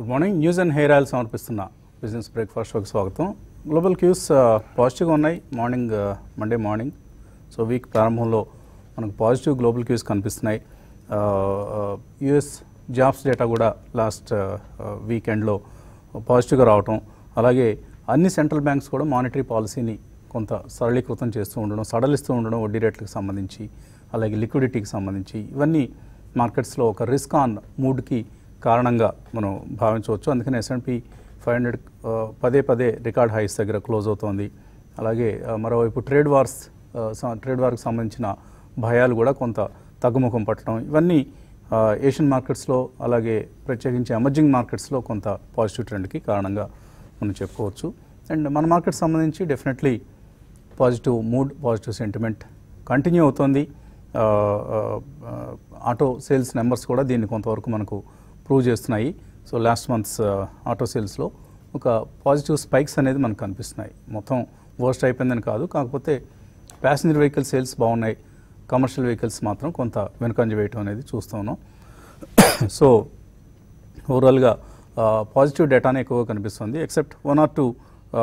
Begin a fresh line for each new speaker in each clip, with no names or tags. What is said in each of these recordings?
Good morning news and hair oil సమర్పిస్తున్న business breakfast షోకి స్వాగతం గ్లోబల్ క్యూస్ పాజిటివ్గా ఉన్నాయి morning Monday morning so week ప్రారంభంలో మనకు పాజిటివ్ గ్లోబల్ క్యూస్ కనిపిస్తున్నాయి యుఎస్ జాబ్స్ డేటా కూడా లాస్ట్ వీకెండ్లో పాజిటివ్గా రావటం అలాగే అన్ని సెంట్రల్ బ్యాంక్స్ కూడా మానిటరీ పాలసీని కొంత సరళీకృతం చేస్తూ ఉండడం సడలిస్తూ ఉండడం వడ్డీ రేట్లకు సంబంధించి అలాగే లిక్విడిటీకి సంబంధించి ఇవన్నీ మార్కెట్స్లో ఒక రిస్క్ ఆన్ మూడ్కి కారణంగా మనం భావించవచ్చు అందుకని ఎస్ఎన్పి ఫైవ్ హండ్రెడ్ పదే పదే రికార్డ్ హైస్ దగ్గర క్లోజ్ అవుతోంది అలాగే ఆ, మరోవైపు ట్రేడ్ వార్స్ ఆ, స- ట్రేడ్ వార్కి సంబంధించిన భయాలు కూడా కొంత తగ్గుముఖం పట్టడం ఇవన్నీ ఆ, ఏషియన్ మార్కెట్స్లో అలాగే ప్రత్యేకించి ఎమర్జింగ్ మార్కెట్స్లో కొంత పాజిటివ్ ట్రెండ్కి కారణంగా మనం చెప్పుకోవచ్చు అండ్ మన మార్కెట్ సంబంధించి definitely positive mood positive sentiment continue అవుతోంది ఆ, ఆ, ఆ, ఆటో సేల్స్ నెంబర్స్ కూడా దీన్ని కొంతవరకు మనకు ప్రూవ్ చేస్తున్నాయి సో లాస్ట్ మంత్స్ ఆటో సేల్స్లో ఒక పాజిటివ్ స్పైక్స్ అనేది మనకు కనిపిస్తున్నాయి మొత్తం వర్స్ట్ అయిపోయిందని కాదు కాకపోతే ప్యాసింజర్ వెహికల్ సేల్స్ బాగున్నాయి కమర్షియల్ వెహికల్స్ మాత్రం కొంత వెనుకంజ వేయటం అనేది చూస్తూ ఉన్నాం సో ఓవరాల్గా పాజిటివ్ డేటానే ఎక్కువగా కనిపిస్తుంది except one or two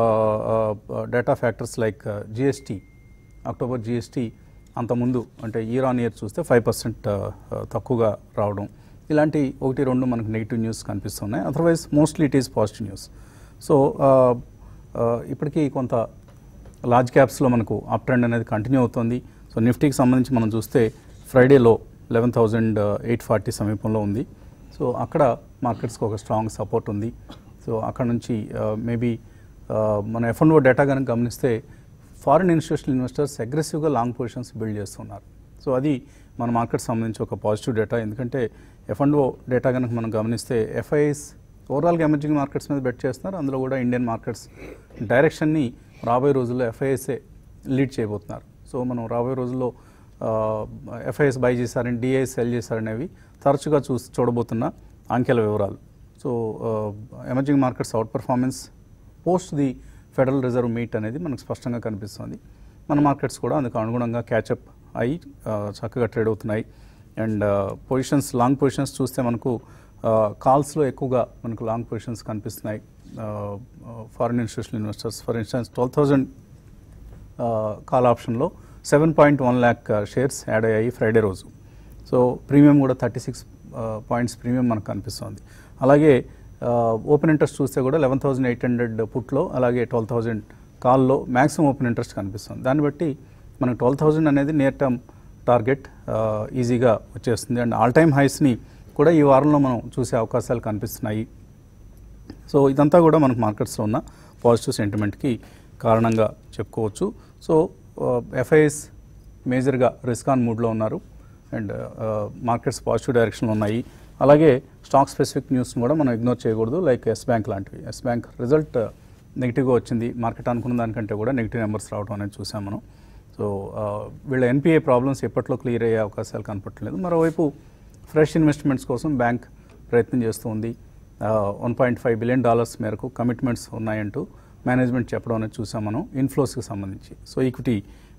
data factors like GST October GST అంతకుముందు అంటే ఇయర్ ఆన్ ఇయర్ చూస్తే ఫైవ్ పర్సెంట్ తక్కువగా రావడం ఇలాంటి ఒకటి రెండు మనకు నెగిటివ్ న్యూస్ కనిపిస్తున్నాయి otherwise mostly it is positive news so ఇప్పటికీ కొంత లార్జ్ క్యాప్స్లో మనకు అప్ ట్రెండ్ అనేది కంటిన్యూ అవుతుంది సో నిఫ్టీకి సంబంధించి మనం చూస్తే ఫ్రైడేలో లెవెన్ థౌజండ్ ఎయిట్ ఫార్టీ సమీపంలో ఉంది సో అక్కడ మార్కెట్స్కి ఒక స్ట్రాంగ్ సపోర్ట్ ఉంది సో అక్కడ నుంచి మేబీ మన ఎఫ్ అండ్ ఓ డేటా కనుక గమనిస్తే ఫారిన్ ఇన్స్టిట్యూషనల్ ఇన్వెస్టర్స్ అగ్రెసివ్గా లాంగ్ పొజిషన్స్ బిల్డ్ చేస్తున్నారు సో అది మన మార్కెట్ సంబంధించి ఒక పాజిటివ్ డేటా ఎందుకంటే ఎఫ్ అండ్ ఓ డేటా కనుక మనం గమనిస్తే ఎఫ్ఐఎస్ ఓవరాల్గా ఎమర్జింగ్ మార్కెట్స్ మీద బెట్ చేస్తున్నారు అందులో కూడా ఇండియన్ మార్కెట్స్ డైరెక్షన్ని రాబోయే రోజుల్లో ఎఫ్ఐఎస్ఏ లీడ్ చేయబోతున్నారు సో మనం రాబోయే రోజుల్లో ఎఫ్ఐఎస్ బై చేశారని డిఐఎస్ సెల్ చేశారనేవి తరచుగా చూ చూడబోతున్న అంకెల వివరాలు so emerging markets outperformance post the federal reserve meet అనేది మనకు స్పష్టంగా కనిపిస్తుంది మన మార్కెట్స్ కూడా అందుకు అనుగుణంగా క్యాచప్ అయ్యి ఆ, చక్కగా ట్రేడ్ అవుతున్నాయి అండ్ పొజిషన్స్ లాంగ్ పొజిషన్స్ చూస్తే మనకు కాల్స్లో ఎక్కువగా మనకు లాంగ్ పొజిషన్స్ కనిపిస్తున్నాయి foreign institutional investors for instance twelve thousand call ఆప్షన్లో seven point one lakh shares add అయ్యాయి ఫ్రైడే రోజు సో ప్రీమియం కూడా థర్టీ సిక్స్ పాయింట్స్ ప్రీమియం మనకు కనిపిస్తుంది అలాగే ఓపెన్ ఇంట్రెస్ట్ చూస్తే కూడా లెవెన్ థౌసండ్ ఎయిట్ హండ్రెడ్ పుట్లో అలాగే ట్వెల్వ్ థౌసండ్ కాల్లో మ్యాక్సిమం ఓపెన్ ఇంట్రెస్ట్ కనిపిస్తుంది దాన్ని బట్టి మనకు ట్వెల్వ్ థౌసండ్ అనేది నియర్ టర్మ్ టార్గెట్ ఈజీగా వచ్చేస్తుంది అండ్ ఆల్ టైమ్ హైస్ని కూడా ఈ వారంలో మనం చూసే అవకాశాలు కనిపిస్తున్నాయి సో ఇదంతా కూడా మనకు మార్కెట్స్లో ఉన్న పాజిటివ్ సెంటిమెంట్కి కారణంగా చెప్పుకోవచ్చు సో ఎఫ్ఐఎస్ మేజర్గా రిస్క్ ఆన్ మూడ్లో ఉన్నారు అండ్ మార్కెట్స్ పాజిటివ్ డైరెక్షన్లో ఉన్నాయి అలాగే స్టాక్ స్పెసిఫిక్ న్యూస్ని కూడా మనం ఇగ్నోర్ చేయకూడదు లైక్ ఎస్ బ్యాంక్ లాంటివి ఎస్ బ్యాంక్ రిజల్ట్ నెగిటివ్గా వచ్చింది మార్కెట్ అనుకున్న దానికంటే కూడా నెగిటివ్ నెంబర్స్ రావడం అనేది చూసాం మనం సో ఆ, వీళ్ళ ఎన్పిఏ ప్రాబ్లమ్స్ ఎప్పట్లో క్లియర్ అయ్యే అవకాశాలు కనపట్టలేదు మరోవైపు ఫ్రెష్ ఇన్వెస్ట్మెంట్స్ కోసం బ్యాంక్ ప్రయత్నం చేస్తూ ఉంది one point five billion dollars మేరకు కమిట్మెంట్స్ ఉన్నాయంటూ మేనేజ్మెంట్ చెప్పడం అనేది చూసాం మనం ఇన్ఫ్లోస్కి సంబంధించి సో ఈక్విటీ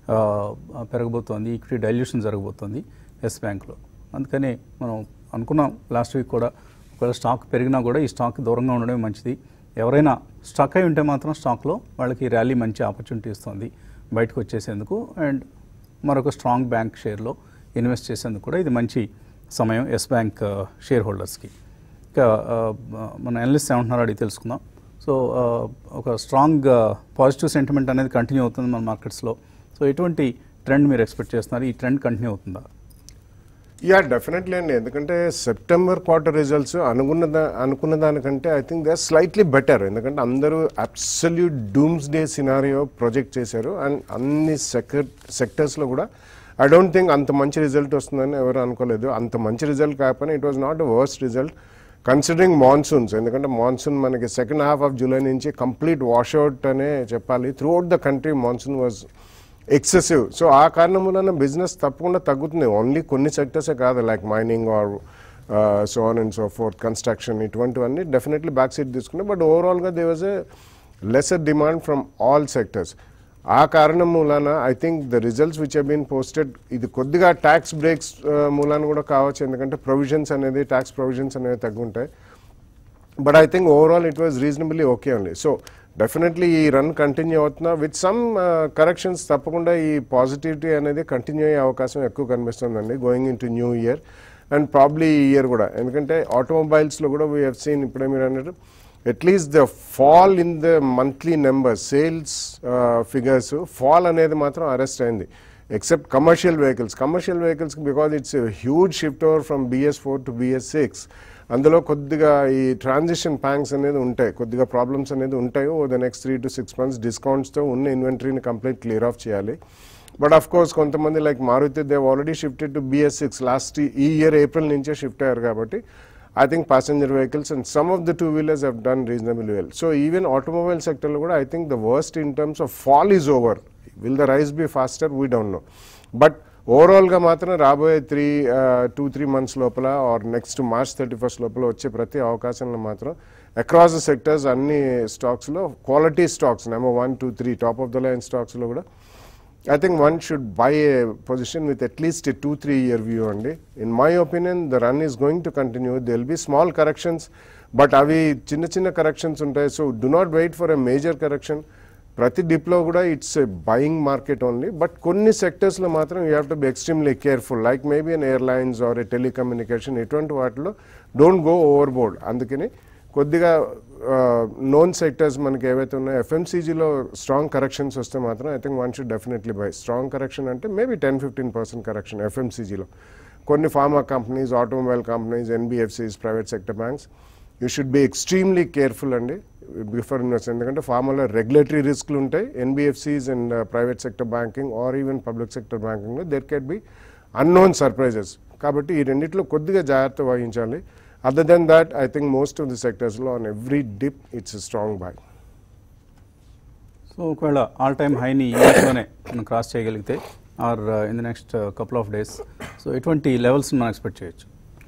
పెరగబోతోంది ఈక్విటీ డైల్యూషన్ జరగబోతోంది ఎస్ బ్యాంక్లో అందుకని మనం అనుకున్నాం లాస్ట్ వీక్ కూడా ఒకవేళ స్టాక్ పెరిగినా కూడా ఈ స్టాక్ దూరంగా ఉండడమే మంచిది ఎవరైనా స్టాక్ అయి ఉంటే మాత్రం స్టాక్లో వాళ్ళకి ర్యాలీ మంచి ఆపర్చునిటీ ఇస్తుంది బయటకు వచ్చేసేందుకు అండ్ మరొక స్ట్రాంగ్ బ్యాంక్ షేర్లో ఇన్వెస్ట్ చేసేందుకు కూడా ఇది మంచి సమయం ఎస్ బ్యాంక్ షేర్ హోల్డర్స్కి ఇంకా ఆ, మన అనలిస్ట్ ఏమంటున్నారో అడిగి తెలుసుకుందాం సో ఆ, ఒక స్ట్రాంగ్ పాజిటివ్ సెంటిమెంట్ అనేది కంటిన్యూ అవుతుంది మన మార్కెట్స్లో సో ఎటువంటి ట్రెండ్ మీరు ఎక్స్పెక్ట్ చేస్తున్నారు ఈ ట్రెండ్ కంటిన్యూ అవుతుందా
యా డెఫినెట్లీ అండి ఎందుకంటే సెప్టెంబర్ క్వార్టర్ రిజల్ట్స్ అనుకున్న దా అనుకున్న దానికంటే I think they slightly better ఎందుకంటే అందరూ absolute doomsday scenario project చేశారు అండ్ అన్ని సెక్టర్ సెక్టర్స్లో కూడా ఐ డోంట్ థింక్ అంత మంచి రిజల్ట్ వస్తుందని ఎవరు అనుకోలేదు అంత మంచి రిజల్ట్ కాకపోయినా it was not a worst result considering monsoons ఎందుకంటే మాన్సూన్ మనకి సెకండ్ హాఫ్ ఆఫ్ జూలై నుంచి కంప్లీట్ వాష్అవుట్ అనే చెప్పాలి throughout the country monsoon was excessive so ఆ కారణం వలన బిజినెస్ తప్పకుండా తగ్గుతుంది ఓన్లీ కొన్ని సెక్టర్సే కాదు like mining or so on and so forth construction ఇటువంటివన్నీ డెఫినెట్లీ బ్యాక్ సీట్ తీసుకున్నాయి బట్ ఓవరాల్గా they was a lesser demand from all sectors ఆ కారణం మూలాన I think the results which have posted ఇది కొద్దిగా ట్యాక్స్ బ్రేక్స్ మూలాన కూడా కావచ్చు ఎందుకంటే ప్రొవిజన్స్ అనేది ట్యాక్స్ ప్రొవిజన్స్ అనేవి తగ్గుంటాయి but I think overall it was reasonably okay only so definitely ఈ రన్ కంటిన్యూ అవుతున్నా విత్ సమ్ కరెక్షన్స్ తప్పకుండా ఈ పాజిటివిటీ అనేది కంటిన్యూ అయ్యే అవకాశం ఎక్కువ కనిపిస్తుందండి going into new year and probably ఈ ఇయర్ కూడా ఎందుకంటే ఆటోమొబైల్స్లో కూడా వీ హెవ్ సీన్ ఇప్పుడే మీరు అన్నట్టు at least the fall in the monthly number sales figures fall అనేది మాత్రం అరెస్ట్ అయింది except commercial vehicles commercial vehicles because it's huge shift over from BS four to BS six అందులో కొద్దిగా ఈ ట్రాన్సిషన్ ప్యాంక్స్ అనేది ఉంటాయి కొద్దిగా ప్రాబ్లమ్స్ అనేది ఉంటాయి oh the next three to six months డిస్కౌంట్స్తో ఉన్న ఇన్వెంటరీని కంప్లీట్ క్లియర్ ఆఫ్ చేయాలి బట్ ఆఫ్ కోర్స్ కొంతమంది like Maruti they've already shifted to BS six last ఈ ఇయర్ ఏప్రిల్ నుంచే షిఫ్ట్ అయ్యారు కాబట్టి I think passenger vehicles and some of the two wheelers have done reasonable well so even automobile సెక్టర్లో కూడా I think the worst in terms of fall is over will the rice B faster we don't know but ఓవరాల్గా మాత్రం రాబోయే three two three months లోపల or next March thirty first లోపల వచ్చే ప్రతి అవకాశంలో మాత్రం అక్రాస్ ద సెక్టర్స్ అన్ని స్టాక్స్లో quality stocks number one two three top of the line స్టాక్స్లో కూడా I think one should buy a position with at least a two, three year view only. In my opinion, the run is going to continue. There will be small corrections, but అవి చిన్న చిన్న corrections ఉంటాయి so do not wait for a major correction ప్రతి డిప్లో కూడా it's a buying market only but కొన్ని సెక్టర్స్లో మాత్రం you have to be extremely careful like maybe on airlines or a telecommunication ఇటువంటి వాటిలో డోంట్ గో ఓవర్ బోర్డ్ అందుకని కొద్దిగా నోన్ సెక్టర్స్ మనకి ఏవైతే ఉన్నాయో ఎఫ్ఎంసీజీలో స్ట్రాంగ్ కరెక్షన్స్ వస్తే మాత్రం I think one should definitely buy strong correction అంటే maybe ten fifteen percent correction ఎఫ్ఎంసీజీలో కొన్ని pharma companies automobile companies NBFCs private sector banks you should be extremely careful అండి బిఫోర్ ఇన్వెస్ట్ ఎందుకంటే ఫార్మాలో రెగ్యులేటరీ రిస్క్లు ఉంటాయి NBFCs and private sector banking or even public sector బ్యాంకింగ్లో there can be unknown surprises కాబట్టి ఈ రెండిట్లో కొద్దిగా జాగ్రత్త వహించాలి other than that I think most of the సెక్టర్స్లో on every dip it's strong buy
so ఒకవేళ ఆల్ టైమ్ హైని యూఎస్లోనే మనం క్రాస్ చేయగలిగితే or in the next couple of days so ఎటువంటి లెవెల్స్ మనం ఎక్స్పెక్ట్ చేయొచ్చు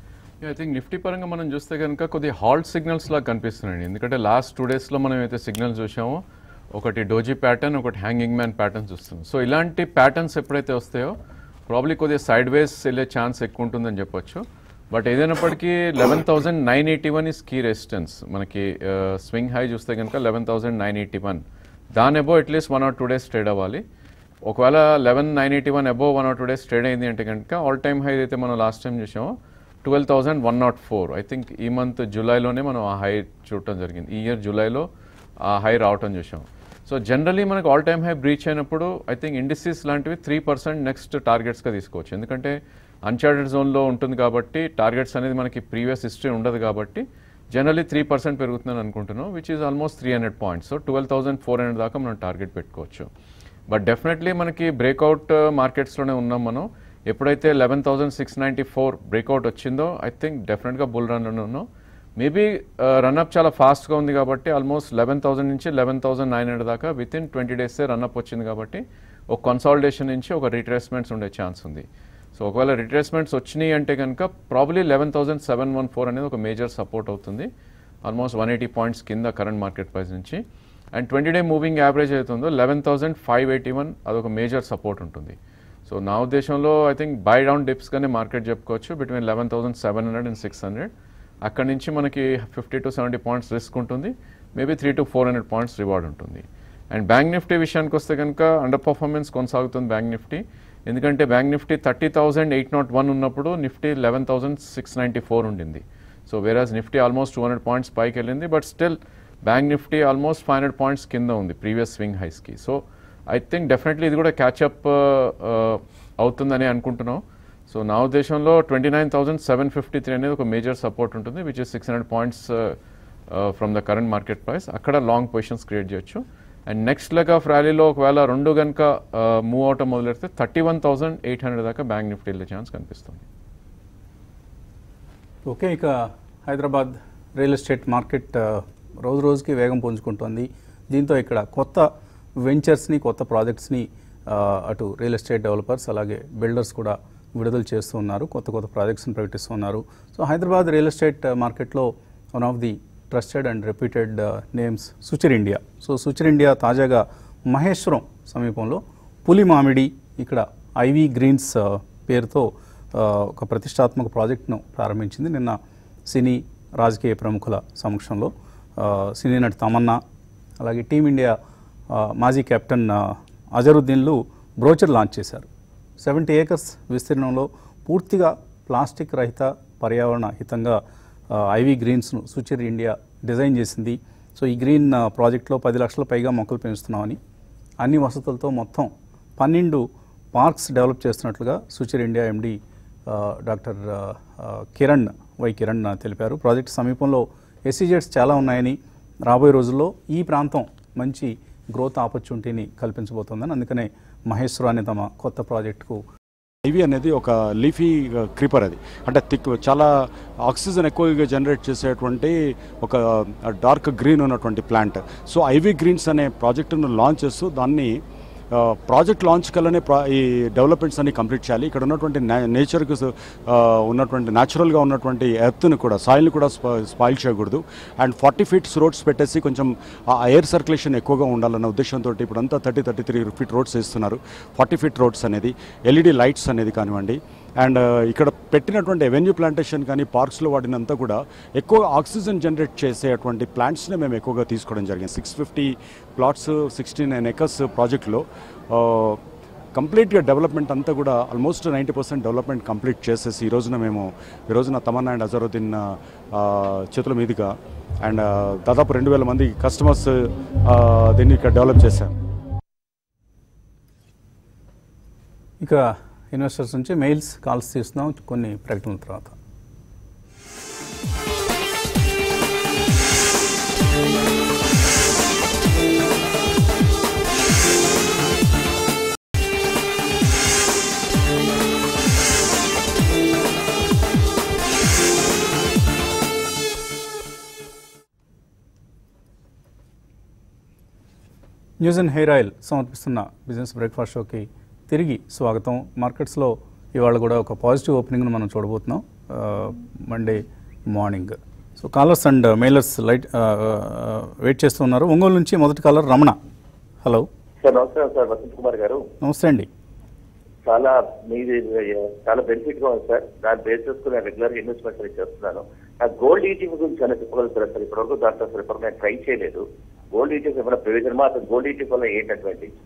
ఐ థింక్ నిఫ్టీ పరంగా మనం చూస్తే కనుక కొద్దిగా హాల్ట్ సిగ్నల్స్ లాగా కనిపిస్తున్నాయండి ఎందుకంటే లాస్ట్ టూ డేస్లో మనం అయితే సిగ్నల్స్ చూసామో ఒకటి డోజీ ప్యాటర్న్ ఒకటి హ్యాంగింగ్ మ్యాన్ ప్యాటర్న్ చూస్తున్నాం సో ఇలాంటి ప్యాటర్న్స్ ఎప్పుడైతే వస్తాయో ప్రాబ్లీ కొద్దిగా సైడ్ వేస్ వెళ్ళే ఛాన్స్ ఎక్కువ ఉంటుందని చెప్పొచ్చు బట్ ఏదైనప్పటికీ eleven thousand nine eighty one is key resistance మనకి స్వింగ్ హై చూస్తే కనుక eleven thousand nine eighty one దాని above at least one or two days trade అవ్వాలి ఒకవేళ eleven nine eighty one above one or two days trade అయింది అంటే కనుక all time high అయితే మనం లాస్ట్ టైం చూసామో twelve thousand one nought four I think ఈ మంత్ జూలైలోనే మనం ఆ హై చూడటం జరిగింది ఈ ఇయర్ జూలైలో ఆ హై రావటం చూసాం సో జనరలీ మనకు ఆల్ టైమ్ హై బ్రీచ్ అయినప్పుడు ఐ థింక్ ఇండిసీస్ లాంటివి త్రీ పర్సెంట్ నెక్స్ట్ టార్గెట్స్గా తీసుకోవచ్చు ఎందుకంటే అన్చార్టెడ్ జోన్లో ఉంటుంది కాబట్టి టార్గెట్స్ అనేది మనకి ప్రీవియస్ హిస్టరీ ఉండదు కాబట్టి జనరలీ త్రీ పర్సెంట్ పెరుగుతుందని అనుకుంటున్నాం which is almost three hundred points so twelve thousand four hundred దాకా మనం టార్గెట్ పెట్టుకోవచ్చు బట్ డెఫినెట్లీ మనకి బ్రేక్అవుట్ మార్కెట్స్లోనే ఉన్నాం మనం ఎప్పుడైతే eleven thousand six ninety four breakout వచ్చిందో ఐ థింక్ డెఫినెట్గా బుల్ రన్లోనే ఉన్నాం మేబీ రన్అప్ చాలా ఫాస్ట్గా ఉంది కాబట్టి ఆల్మోస్ట్ లెవెన్ థౌసండ్ నుంచి లెవెన్ థౌసండ్ నైన్ హండ్రెడ్ దాకా విత్ ఇన్ ట్వంటీ డేసే రన్అప్ వచ్చింది కాబట్టి ఒక కన్సాలిడేషన్ నుంచి ఒక రిట్రేస్మెంట్స్ ఉండే ఛాన్స్ ఉంది సో ఒకవేళ రిట్రేస్మెంట్స్ వచ్చినాయి అంటే కనుక probably eleven thousand seven one four అనేది ఒక మేజర్ సపోర్ట్ అవుతుంది ఆల్మోస్ట్ వన్ ఎయిటీ పాయింట్స్ కింద కరెంట్ మార్కెట్ ప్రైస్ నుంచి and twenty day moving average అవుతుందో eleven thousand five eighty one అదొక మేజర్ సపోర్ట్ ఉంటుంది సో నా ఉద్దేశంలో ఐ థింక్ బై డౌన్ డిప్స్గానే మార్కెట్ చెప్పుకోవచ్చు between eleven thousand seven hundred and six hundred అక్కడ నుంచి మనకి fifty to seventy points risk ఉంటుంది maybe three to four hundred points reward ఉంటుంది అండ్ బ్యాంక్ నిఫ్టీ విషయానికి వస్తే కనుక అండర్ పర్ఫార్మెన్స్ కొనసాగుతుంది బ్యాంక్ నిఫ్టీ ఎందుకంటే bank Nifty thirty thousand eight nought one ఉన్నప్పుడు Nifty eleven thousand six ninety four ఉండింది so whereas Nifty almost two hundred points పైకి వెళ్ళింది but still bank Nifty almost five hundred points కింద ఉంది ప్రీవియస్ స్వింగ్ హైస్కి సో ఐ థింక్ డెఫినెట్లీ ఇది కూడా క్యాచప్ అవుతుందని అనుకుంటున్నాం సో నా ఉద్దేశంలో twenty nine thousand seven fifty three అనేది ఒక మేజర్ సపోర్ట్ ఉంటుంది which is six hundred points from the current market price అక్కడ లాంగ్ పొజిషన్స్ క్రియేట్ చేయొచ్చు అండ్ నెక్స్ట్ లెగ్ ఆఫ్ ర్యాలీలో ఒకవేళ రెండు కనుక మూవ్ అవటం మొదలెడితే thirty one thousand eight hundred దాకా బ్యాంక్ నిఫ్టీ వెళ్ళే ఛాన్స్ కనిపిస్తుంది
ఓకే ఇక హైదరాబాద్ రియల్ ఎస్టేట్ మార్కెట్ ఆ, రోజు రోజుకి వేగం పుంజుకుంటోంది దీంతో ఇక్కడ కొత్త వెంచర్స్ని కొత్త ప్రాజెక్ట్స్ని ఆ, అటు రియల్ ఎస్టేట్ డెవలపర్స్ అలాగే బిల్డర్స్ కూడా విడుదల చేస్తూ ఉన్నారు కొత్త కొత్త ప్రాజెక్ట్స్ని ప్రకటిస్తున్నారు సో హైదరాబాద్ రియల్ ఎస్టేట్ మార్కెట్లో one of the trusted and reputed names Suchir India so Suchir India తాజాగా మహేశ్వరం సమీపంలో పులి మామిడి ఇక్కడ ఐవీ గ్రీన్స్ ఆ, పేరుతో ఆ, ఒక ప్రతిష్టాత్మక ప్రాజెక్ట్ను ప్రారంభించింది నిన్న సినీ రాజకీయ ప్రముఖుల సమక్షంలో ఆ, సినీ నటి తమన్నా అలాగే టీమిండియా ఆ, మాజీ కెప్టెన్ ఆ, అజరుద్దీన్లు బ్రోచర్ లాంచ్ చేశారు సెవెంటీ ఏకర్స్ విస్తీర్ణంలో పూర్తిగా ప్లాస్టిక్ రహిత పర్యావరణ హితంగా ఆ, ఐవీ గ్రీన్స్ను సుచిర్ ఇండియా డిజైన్ చేసింది సో ఈ గ్రీన్ ఆ, ప్రాజెక్ట్లో పది లక్షల పైగా మొక్కలు పెంచుతున్నామని అన్ని వసతులతో మొత్తం పన్నెండు పార్క్స్ డెవలప్ చేస్తున్నట్లుగా సుచిర్ ఇండియా ఎండి ఆ, డాక్టర్ ఆ, ఆ, కిరణ్ వై కిరణ్ ఆ, తెలిపారు ప్రాజెక్ట్ సమీపంలో ఎస్సీజెడ్స్ చాలా ఉన్నాయని రాబోయే రోజుల్లో ఈ ప్రాంతం మంచి గ్రోత్ ఆపర్చునిటీని కల్పించబోతోందని అందుకనే మహేశ్వర అనే తమ కొత్త ప్రాజెక్టుకు
ఐవి అనేది ఒక లీఫీ క్రీపర్ అది అంటే థిక్ చాలా ఆక్సిజన్ ఎక్కువగా జనరేట్ చేసేటువంటి ఒక డార్క్ గ్రీన్ ఉన్నటువంటి ప్లాంట్ సో ఐవి గ్రీన్స్ అనే ప్రాజెక్టును లాంచ్ చేస్తూ దాన్ని ఆ, ప్రాజెక్ట్ లాంచ్ కల్లానే ప్రా ఈ డెవలప్మెంట్స్ అన్ని కంప్లీట్ చేయాలి ఇక్కడ ఉన్నటువంటి నే- నేచర్కి స- ఆ, ఉన్నటువంటి న్యాచురల్గా ఉన్నటువంటి ఎర్త్ని కూడా సాయిల్ని కూడా స్పా- స్పాయిల్ చేయకూడదు అండ్ ఫార్టీ ఫీట్స్ రోడ్స్ పెట్టేసి కొంచెం ఆ ఎయిర్ సర్క్యులేషన్ ఎక్కువగా ఉండాలన్న ఉద్దేశంతో ఇప్పుడు అంతా thirty thirty three feet roads వేస్తున్నారు ఫార్టీ ఫీట్ రోడ్స్ అనేది ఎల్ఈడి లైట్స్ అనేది కానివ్వండి అండ్ ఇక్కడ పెట్టినటువంటి ఎవెన్యూ ప్లాంటేషన్ కానీ పార్క్స్లో వాడినంతా కూడా ఎక్కువ ఆక్సిజన్ జనరేట్ చేసేటువంటి ప్లాంట్స్ని మేము ఎక్కువగా తీసుకోవడం జరిగింది six fifty plots sixty nine acres ప్రాజెక్ట్లో కంప్లీట్గా డెవలప్మెంట్ అంతా కూడా almost ninety percent development complete చేసేసి ఈ రోజున మేము ఈ రోజున తమన్నా అండ్ అజరుద్దీన్ ఆ, చేతుల మీదుగా అండ్ ఆ, దాదాపు రెండు వేల మంది కస్టమర్స్ ఆ, దీన్ని ఇక్కడ డెవలప్ చేశాం
ఇక ఇన్వెస్టర్స్ నుంచి మెయిల్స్ కాల్స్ తీస్తున్నాం కొన్ని ప్రకటనల తర్వాత న్యూస్ అండ్ హెయిర్ ఆయిల్ సమర్పిస్తున్న బిజినెస్ బ్రేక్ఫాస్ట్ షోకి తిరిగి స్వాగతం మార్కెట్స్లో ఇవాళ కూడా ఒక పాజిటివ్ ఓపెనింగ్ను మనం చూడబోతున్నాం Monday morning so callers and mailers light wait చేస్తున్నారు ఒంగోలు నుంచి మొదటి కాలర్ రమణ హలో
సార్ నమస్కారం సార్ వసంత్ కుమార్ గారు
నమస్తే అండి
చాలా మీది చాలా బెనిఫిట్ గా ఉంది సార్ దాన్ని బేస్ చేసుకుని రెగ్యులర్ గా ఇన్వెస్ట్మెంట్ అనేది చేస్తున్నాను ఆ గోల్డ్ ఈటింగ్ గురించి చాలా చెప్పగలుగుతారా సార్ ఇప్పటివరకు దాంట్లో అసలు ఇప్పుడు నేను ట్రై చేయలేదు గోల్డ్ ఈటింగ్ ఏమైనా ప్రయోజనమా అసలు గోల్డ్ ఈటింగ్ వల్ల ఏంటి అడ్వాంటేజ్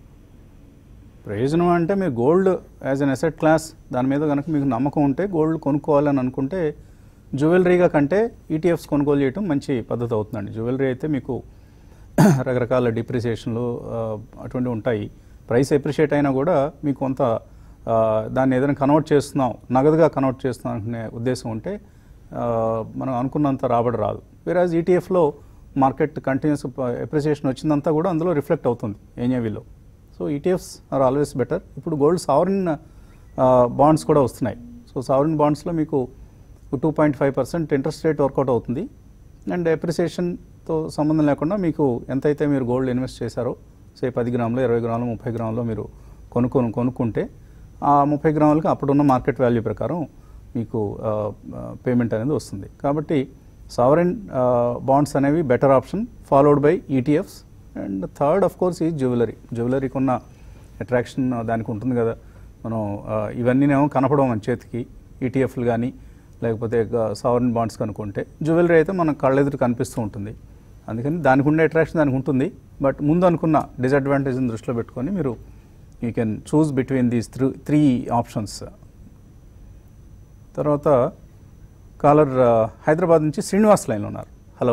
ప్రయోజనం అంటే మీరు gold as an asset class దాని మీద కనుక మీకు నమ్మకం ఉంటే గోల్డ్ కొనుక్కోవాలని అనుకుంటే జ్యువెలరీగా కంటే ఈటీఎఫ్స్ కొనుగోలు చేయడం మంచి పద్ధతి అవుతుందండి జ్యువెలరీ అయితే మీకు రకరకాల డిప్రిసియేషన్లు ఆ, అటువంటివి ఉంటాయి ప్రైస్ ఎప్రిషియేట్ అయినా కూడా మీకు కొంత ఆ, దాన్ని ఏదైనా కన్వర్ట్ చేస్తున్నాం నగదుగా కన్వర్ట్ చేస్తున్నాం అనుకునే ఉద్దేశం ఉంటే ఆ, మనం అనుకున్నంత రాబడి రాదు వేరాజ్ ఈటీఎఫ్లో మార్కెట్ కంటిన్యూస్ ఎప్రిసియేషన్ వచ్చిందంతా కూడా అందులో రిఫ్లెక్ట్ అవుతుంది ఎన్ఏవిలో so ETFs are always better ఇప్పుడు గోల్డ్ సావరిన్ బాండ్స్ కూడా వస్తున్నాయి సో సావరిన్ బాండ్స్లో మీకు two point five percent interest rate work out అవుతుంది అండ్ ఎప్రిసియేషన్తో సంబంధం లేకుండా మీకు ఎంతైతే మీరు గోల్డ్ ఇన్వెస్ట్ చేశారో సే పది గ్రాములు ఇరవై గ్రాములు ముప్పై గ్రాములు మీరు కొనుక్కొని కొనుక్కుంటే ఆ ముప్పై గ్రాములకి అప్పుడున్న మార్కెట్ వాల్యూ ప్రకారం మీకు పేమెంట్ అనేది వస్తుంది కాబట్టి సావరెన్ బాండ్స్ అనేవి better option followed by ETFs and third of course ఈ జ్యువెలరీ జ్యువెలరీకి ఉన్న అట్రాక్షన్ దానికి ఉంటుంది కదా మనం ఆ, ఇవన్నీనేమో కనపడవు మన చేతికి ఈటీఎఫ్లు కానీ లేకపోతే సావరెన్ బాండ్స్ కనుక్కుంటే జ్యువెలరీ అయితే మన కళ్ళెదురు కనిపిస్తూ ఉంటుంది అందుకని దానికి ఉండే అట్రాక్షన్ దానికి ఉంటుంది బట్ ముందు అనుకున్న డిసడ్వాంటేజ్ని దృష్టిలో పెట్టుకొని మీరు you can choose between these three three options తర్వాత కాలర్ ఆ, హైదరాబాద్ నుంచి శ్రీనివాస్ లైన్లో ఉన్నారు హలో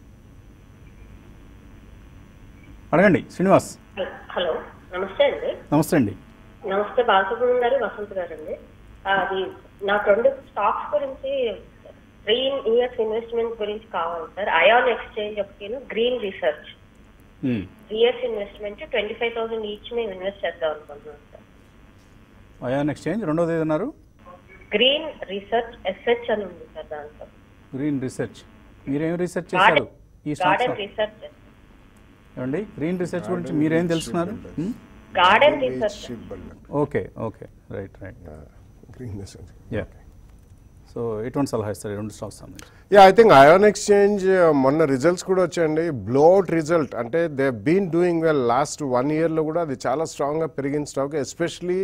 అడగండి శ్రీనివాస్
హలో నమస్తే అండి
నమస్తే అండి
నమస్తే బాలసుబ్రహ్మణ్యం గారు వసంత్ గారు అండి అది నాకు రెండు స్టాక్స్ గురించి త్రీ ఇయర్స్ ఇన్వెస్ట్మెంట్ గురించి కావాలి సార్ అయాన్ ఎక్స్చేంజ్ ఒకటి green research
hmm.
Three years investment twenty five thousand each మేము ఇన్వెస్ట్ చేద్దాం అనుకుంటున్నాం సార్
అయాన్ ఎక్స్చేంజ్ రెండోది ఏదన్నారు
గ్రీన్ రీసెర్చ్ ఎస్హెచ్ అని ఉంది సార్ దాంట్లో
గ్రీన్ రీసెర్చ్ మీరేం రీసెర్చ్ చేశారు ఈ స్టాక్స్
గార్డెన్ రీసెర్చ్
ఏమండి గ్రీన్ రీసెర్చ్ గురించి మీరేం తెలుసుకున్నారు మ్మ్?
Garden research
ship build
okay okay right right
green
yeah so ఎటువంటి సలహా ఇస్తారు ఈ రెండు స్టాక్స్ సంబంధించి
yeah I think Ion Exchange మొన్న రిజల్ట్స్ కూడా వచ్చాయండి బ్లోఅవుట్ రిజల్ట్ అంటే they been doing well last one ఇయర్లో కూడా అది చాలా స్ట్రాంగ్గా పెరిగిన stock especially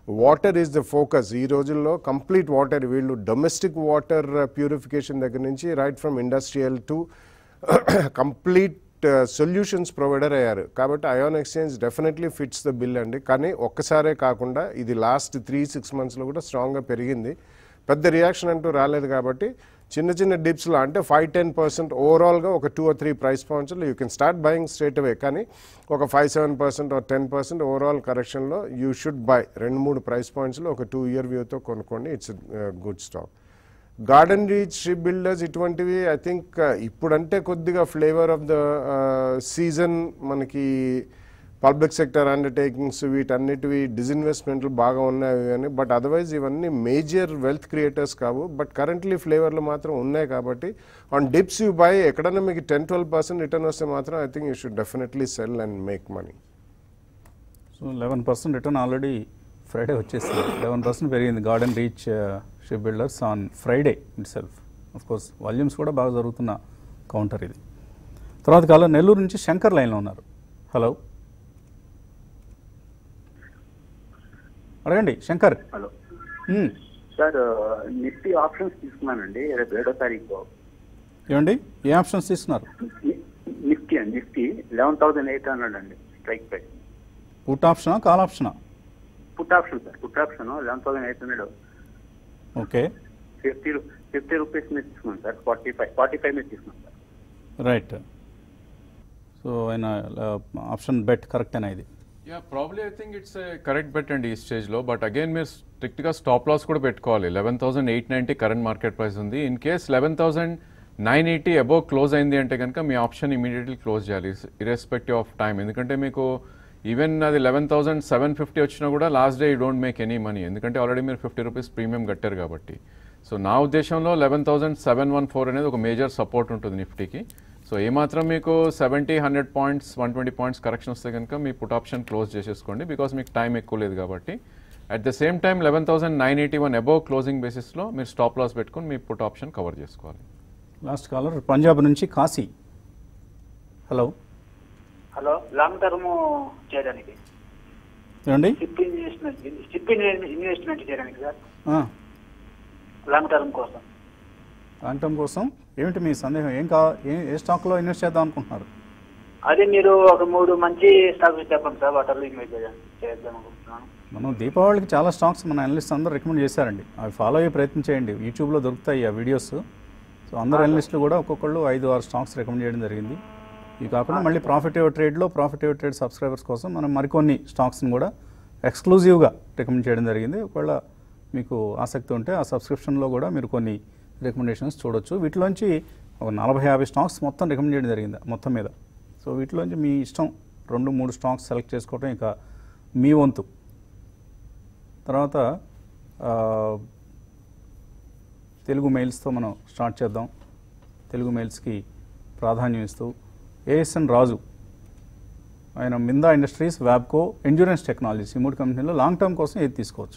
water is the focus ఈ రోజుల్లో కంప్లీట్ వాటర్ వీళ్ళు డొమెస్టిక్ వాటర్ ప్యూరిఫికేషన్ దగ్గర నుంచి right from industrial to complete solutions provider అయ్యారు కాబట్టి Ion Exchange definitely fits the bill అండి కానీ ఒక్కసారే కాకుండా ఇది లాస్ట్ త్రీ సిక్స్ మంత్స్లో కూడా స్ట్రాంగ్గా పెరిగింది పెద్ద రియాక్షన్ అంటూ రాలేదు కాబట్టి చిన్న చిన్న డిప్స్లో అంటే ఫైవ్ టెన్ పర్సెంట్ ఓవరాల్గా ఒక టూ ఆర్ త్రీ ప్రైస్ పాయింట్స్లో you can start buying straight away కానీ ఒక five seven percent or ten percent overall కరెక్షన్లో యూ షుడ్ బై రెండు మూడు ప్రైస్ పాయింట్స్లో ఒక టూ ఇయర్ వ్యూతో కొనుక్కోండి it's good stock Garden Reach Ship Builders ఇటువంటివి ఐ థింక్ ఇప్పుడంటే కొద్దిగా ఫ్లేవర్ ఆఫ్ ద సీజన్ మనకి పబ్లిక్ సెక్టర్ అండర్టేకింగ్స్ వీటన్నిటివి డిజిన్వెస్ట్మెంట్లు బాగా ఉన్నాయి అని బట్ అదర్వైజ్ ఇవన్నీ మేజర్ వెల్త్ క్రియేటర్స్ కావు బట్ కరెంట్లీ ఫ్లేవర్లు మాత్రం ఉన్నాయి కాబట్టి ఆన్ డిప్స్ యూ బై ఎక్కడైనా మీకు టెన్ ట్వెల్వ్ పర్సెంట్ రిటర్న్ వస్తే మాత్రం I think you should definitely sell and make money
so eleven percent return already Friday వచ్చేసింది లెవెన్ పర్సెంట్ పెరిగింది Garden Reach Ship Builders on Friday itself of course volumes కూడా బాగా జరుగుతున్న counter ఇది తర్వాత కాలం నెల్లూరు నుంచి శంకర్ లైన్లో ఉన్నారు హలో అడగండి శంకర్
హలో
మ్మ్.
సార్ నిఫ్టీ ఆప్షన్స్ తీసుకున్నానండి రేపు ఏడో తారీఖు
ఏమండి ఏ ఆప్షన్స్ తీసుకున్నారు
ని- నిఫ్టీ అండి Nifty eleven thousand eight hundred అండి స్ట్రైక్ ప్రైస్
పుట్ ఆప్షనా కాల్ ఆప్షనా
put option sir put option eleven thousand eight hundred
okay
fifty fifty rupees మీద తీసుకున్నాను sir forty five forty five మీద తీసుకున్నాను సార్
రైట్ సో ఆయన ఆప్షన్ బెట్ కరెక్టేనా ఇది
yeah probably I think it's correct bet అండి ఈ స్టేజ్లో బట్ అగైన్ మీరు స్ట్రిక్ట్గా స్టాప్ లాస్ కూడా పెట్టుకోవాలి eleven thousand eight ninety current market price ఉంది in case eleven thousand nine eighty above close అయింది అంటే కనుక మీ ఆప్షన్ ఇమీడియట్లీ క్లోజ్ చేయాలి ఇరెస్పెక్టివ్ ఆఫ్ టైం ఎందుకంటే మీకు ఈవెన్ అది లెవెన్ థౌసండ్ సెవెన్ ఫిఫ్టీ వచ్చినా కూడా last day you don't make any money ఎందుకంటే ఆల్రెడీ మీరు ఫిఫ్టీ రూపీస్ ప్రీమియం కట్టారు కాబట్టి సో నా ఉద్దేశంలో eleven thousand seven one four అనేది ఒక మేజర్ సపోర్ట్ ఉంటుంది నిఫ్టీకి సో ఏమాత్రం మీకు seventy hundred points one twenty points correction వస్తే కనుక మీ పుట్ ఆప్షన్ క్లోజ్ చేసేసుకోండి బికాస్ మీకు టైం ఎక్కువ లేదు కాబట్టి at the same time eleven thousand nine eighty one above closing బేసిస్లో మీరు స్టాప్ లాస్ పెట్టుకొని మీ పుట్ ఆప్షన్ కవర్ చేసుకోవాలి
లాస్ట్ కాలర్ పంజాబ్ నుంచి Kashi hello
hello long term చేయడానికి
ఏమండి
షిప్ ఇన్వెస్ట్మెంట్ షిప్ ఇన్వెస్ట్మెంట్ చేయడానికి సార్
ఆ,
లాంగ్ టర్మ్ కోసం
లాంగ్ టర్మ్ కోసం ఏమిటి మీ సందేహం ఏం కా ఏ ఏ స్టాక్లో ఇన్వెస్ట్ చేద్దాం అనుకుంటున్నారు
అదే మీరు ఒక మూడు మంచి స్టాక్స్ చెప్పండి సార్ వాటర్లో ఇన్వెస్ట్ చేద్దాం అనుకుంటున్నాను
మనం దీపావళికి చాలా స్టాక్స్ మన అనలిస్ట్ అందరూ రికమెండ్ చేశారండి అవి ఫాలో అయ్యే ప్రయత్నం చేయండి యూట్యూబ్లో దొరుకుతాయి ఆ వీడియోస్ సో అందరు అనలిస్టులు కూడా ఒక్కొక్కళ్ళు ఐదు ఆరు స్టాక్స్ రికమెండ్ చేయడం జరిగింది ఇవి కాకుండా మళ్ళీ ప్రాఫిట్ యువర్ ట్రేడ్లో ప్రాఫిట్ యువర్ ట్రేడ్ సబ్స్క్రైబర్స్ కోసం మనం మరికొన్ని స్టాక్స్ని కూడా ఎక్స్క్లూజివ్గా రికమెండ్ చేయడం జరిగింది ఒకవేళ మీకు ఆసక్తి ఉంటే ఆ సబ్స్క్రిప్షన్లో కూడా మీరు కొన్ని రికమెండేషన్స్ చూడొచ్చు వీటిలోంచి ఒక నలభై యాభై స్టాక్స్ మొత్తం రికమెండ్ చేయడం జరిగింది మొత్తం మీద సో వీటిలోంచి మీ ఇష్టం రెండు మూడు స్టాక్స్ సెలెక్ట్ చేసుకోవడం ఇక మీ వంతు తర్వాత ఆ, తెలుగు మెయిల్స్తో మనం స్టార్ట్ చేద్దాం తెలుగు మెయిల్స్కి ప్రాధాన్యం ఇస్తూ ఏఎస్ఎన్ రాజు ఆయన మిందా ఇండస్ట్రీస్ వ్యాబ్కో ఎండ్యూరెన్స్ టెక్నాలజీస్ ఈ మూడు కంపెనీలో లాంగ్ టర్మ్ కోసం ఏది తీసుకోవచ్చు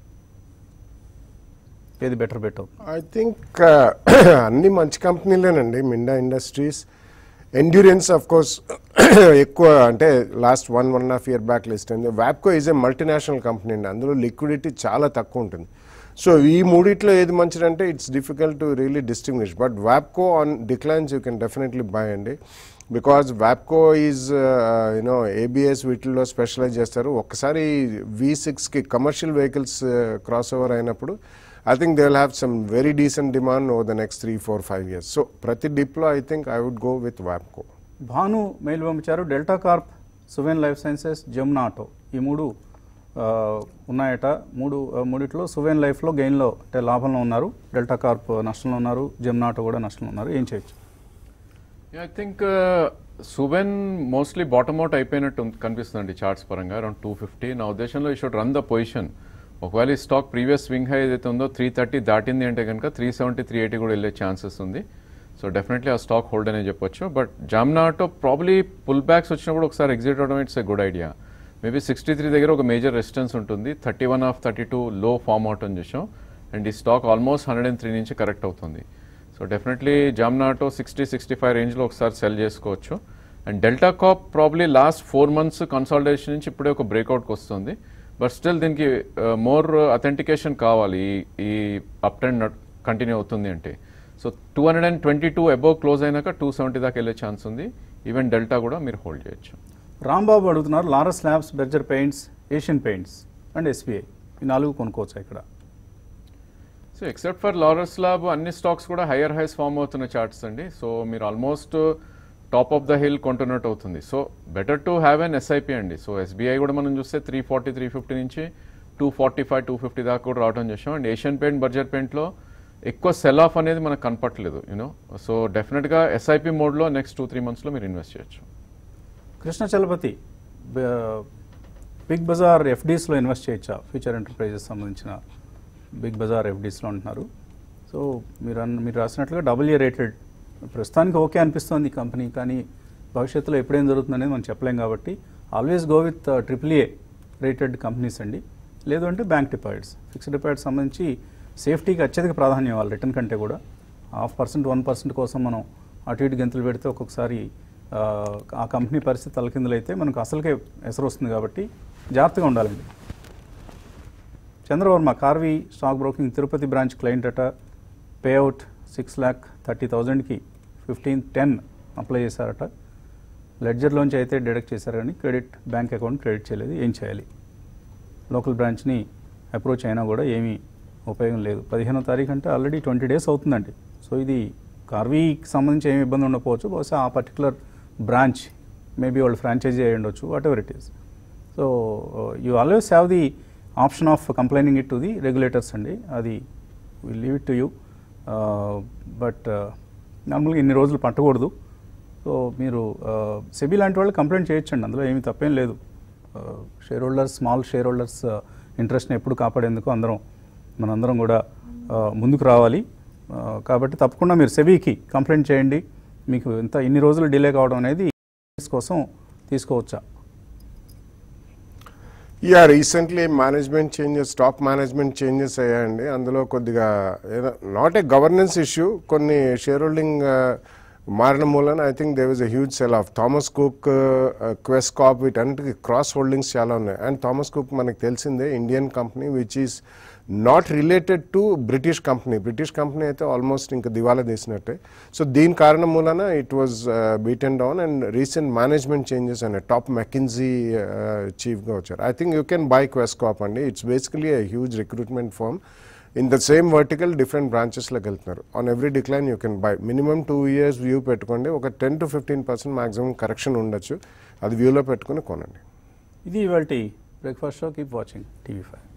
ఏది బెటర్ బెట్ అవుతుంది
ఐ థింక్ అన్ని మంచి కంపెనీలేనండి Minda industries endurance of course ఎక్కువ అంటే last one one and half year back list అయింది వ్యాప్కో ఈజ్ ఏ మల్టీనేషనల్ కంపెనీ అండి అందులో లిక్విడిటీ చాలా తక్కువ ఉంటుంది సో ఈ మూడిట్లో ఏది మంచిదంటే it's difficult to really distinguish but వ్యాప్కో on declines you can definitely buy అండి బికాజ్ వ్యాప్కో ఈజ్ యూనో ఏబిఎస్ వీటిల్లో స్పెషలైజ్ చేస్తారు ఒక్కసారి వి సిక్స్కి కమర్షియల్ వెహికల్స్ క్రాస్ ఓవర్ అయినప్పుడు I think they will have some very decent demand over the next three four five years so ప్రతి డిప్లో I think I would go with వ్యాప్కో
Bhanu mail పంపించారు Delta Corp Suven life sciences Jamuna auto ఈ మూడు ఆ, ఉన్నాయట మూడు ఆ, మూడిట్లో సువెన్ లైఫ్లో గెయిన్లో అంటే లాభంలో ఉన్నారు డెల్టా కార్ప్ నష్టంలో ఉన్నారు జమునా ఆటో కూడా నష్టంలో ఉన్నారు ఏం చేయొచ్చు
I think Suven mostly bottom out అయిపోయినట్టు ఉంది- కనిపిస్తుందండి చార్ట్స్ పరంగా అరౌండ్ టూ ఫిఫ్టీ నా ఉద్దేశంలో ఈ షుడ్ రన్ ద పొజిషన్ ఒకవేళ ఈ స్టాక్ ప్రీవియస్ స్వింగ్ హై ఏదైతే ఉందో త్రీ థర్టీ దాటింది అంటే కనుక త్రీ సెవెంటీ త్రీ ఎయిటీ కూడా వెళ్ళే ఛాన్సెస్ ఉంది సో డెఫినెట్లీ ఆ స్టాక్ హోల్డ్ అనే చెప్పొచ్చు but Jamna auto probably pull backs వచ్చినప్పుడు ఒకసారి ఎగ్జిట్ అవడం it's a good idea maybe sixty three దగ్గర ఒక మేజర్ రెసిస్టెన్స్ ఉంటుంది thirty one of thirty two లో ఫామ్ అవుట్ అని చూసాం అండ్ ఈ stock almost hundred and three నుంచి కరెక్ట్ అవుతుంది so definitely Jamna auto sixty sixty five రేంజ్లో ఒకసారి సెల్ చేసుకోవచ్చు and Delta Corp probably last four months consolidation నుంచి ఇప్పుడే ఒక బ్రేక్అవుట్కి వస్తుంది బట్ స్టిల్ దీనికి మోర్ అథెంటికేషన్ కావాలి ఈ- ఈ అప్ ట్రెండ్ కంటిన్యూ అవుతుంది అంటే so two hundred and twenty two above close అయినాక టూ సెవెంటీ దాకా వెళ్ళే ఛాన్స్ ఉంది ఈవెన్ డెల్టా కూడా మీరు హోల్డ్ చేయొచ్చు
రాంబాబు అడుగుతున్నారు Laurus labs Berger paints Asian paints and SBI ఈ నాలుగు కొనుక్కోవచ్చు ఇక్కడ
so except for Laurus lab అన్ని స్టాక్స్ కూడా హయ్యర్ హైస్ ఫామ్ అవుతున్న చార్ట్స్ అండి సో మీరు almost top of the hill కొంటున్నట్టు అవుతుంది so better to have an SIP అండి సో ఎస్బీఐ కూడా మనం చూస్తే త్రీ ఫార్టీ త్రీ ఫిఫ్టీ నుంచి two forty five two fifty దాకా కూడా రావడం చేసాం అండ్ ఏషియన్ పెయింట్ బర్జర్ పెయింట్లో ఎక్కువ సెల్ ఆఫ్ అనేది మనకు కనపట్లేదు యూనో సో డెఫినెట్గా ఎస్ఐపి మోడ్లో నెక్స్ట్ టూ త్రీ మంత్స్లో మీరు ఇన్వెస్ట్ చేయొచ్చు
కృష్ణ చలపతి బ- బిగ్ బజార్ ఎఫ్డీస్లో ఇన్వెస్ట్ చేయొచ్చా ఫ్యూచర్ ఎంటర్ప్రైజెస్ సంబంధించిన బిగ్ బజార్ ఎఫ్డీస్లో అంటున్నారు సో మీరు అన్న మీరు రాసినట్లుగా డబుల్ ఏ రేటెడ్ ప్రస్తుతానికి ఓకే అనిపిస్తోంది ఈ కంపెనీ కానీ భవిష్యత్తులో ఎప్పుడేం జరుగుతుంది అనేది మనం చెప్పలేం కాబట్టి always go with triple A rated companies అండి లేదు అంటే బ్యాంక్ డిపాజిట్స్ ఫిక్స్డ్ డిపాజిట్స్ సంబంధించి సేఫ్టీకి అత్యధిక ప్రాధాన్యం ఇవ్వాలి రిటర్న్ కంటే కూడా హాఫ్ పర్సెంట్ వన్ పర్సెంట్ కోసం మనం అటు ఇటు గెంతులు పెడితే ఒక్కొక్కసారి ఆ, ఆ కంపెనీ పరిస్థితి తలకిందులైతే మనకు అసలుకే ఎసరు వస్తుంది కాబట్టి జాగ్రత్తగా ఉండాలండి Chandravarma Karvy stock broking Tirupati branch client అట పేఅవుట్ సిక్స్ ల్యాక్ థర్టీ థౌజండ్కి ఫిఫ్టీన్ టెన్ అప్లై చేశారట లెడ్జర్లోంచి అయితే డిడక్ట్ చేశారు కానీ క్రెడిట్ బ్యాంక్ అకౌంట్ క్రెడిట్ చేయలేదు ఏం చేయాలి లోకల్ బ్రాంచ్ని అప్రోచ్ అయినా కూడా ఏమీ ఉపయోగం లేదు పదిహేనో తారీఖు అంటే ఆల్రెడీ ట్వంటీ డేస్ అవుతుందండి సో ఇది కార్వీకి సంబంధించి ఏమి ఇబ్బంది ఉండకపోవచ్చు బహుశా ఆ పర్టికులర్ బ్రాంచ్ మేబీ వాళ్ళు ఫ్రాంచైజీ అయి ఉండొచ్చు whatever it is so you always have the option of complaining it to the regulators అండి అది will leave it to you but నార్మల్గా ఇన్ని రోజులు పట్టకూడదు సో మీరు సెబీ లాంటి వాళ్ళు కంప్లైంట్ చేయొచ్చండి అందులో ఏమీ తప్పేం లేదు shareholders small shareholders ఇంట్రెస్ట్ని ఎప్పుడు కాపాడేందుకు అందరం మనందరం కూడా ఆ, ముందుకు రావాలి ఆ, కాబట్టి తప్పకుండా మీరు సెబీకి కంప్లైంట్ చేయండి మీకు ఇంత ఇన్ని రోజులు డిలే కావడం అనేది కోసం తీసుకోవచ్చా
yeah recently management changes top management changes అయ్యాయండి అందులో కొద్దిగా ఏదో నాట్ ఏ గవర్నెన్స్ ఇష్యూ కొన్ని షేర్ హోల్డింగ్ మారడం మూలన I think they was a huge sell off Thomas Cook Quess Corp వీటన్నిటికి క్రాస్ హోల్డింగ్స్ చాలా ఉన్నాయి అండ్ థామస్ కుక్ మనకు తెలిసిందే Indian company which is not related to British company British company అయితే almost ఇంకా దివాలా తీసినట్టే సో దీని కారణం మూలన it was beaten down and recent management changes అనే టాప్ మెకిన్జీ చీఫ్గా వచ్చారు I think you can buy Quess Corp అండి it's basically a huge recruitment firm in the same vertical different బ్రాంచెస్లోకి వెళ్తున్నారు on every decline you can buy minimum two years view పెట్టుకోండి ఒక ten to fifteen percent maximum correction ఉండొచ్చు అది వ్యూలో పెట్టుకుని కొనండి
ఇది ఇవాళ breakfast show keep watching TV five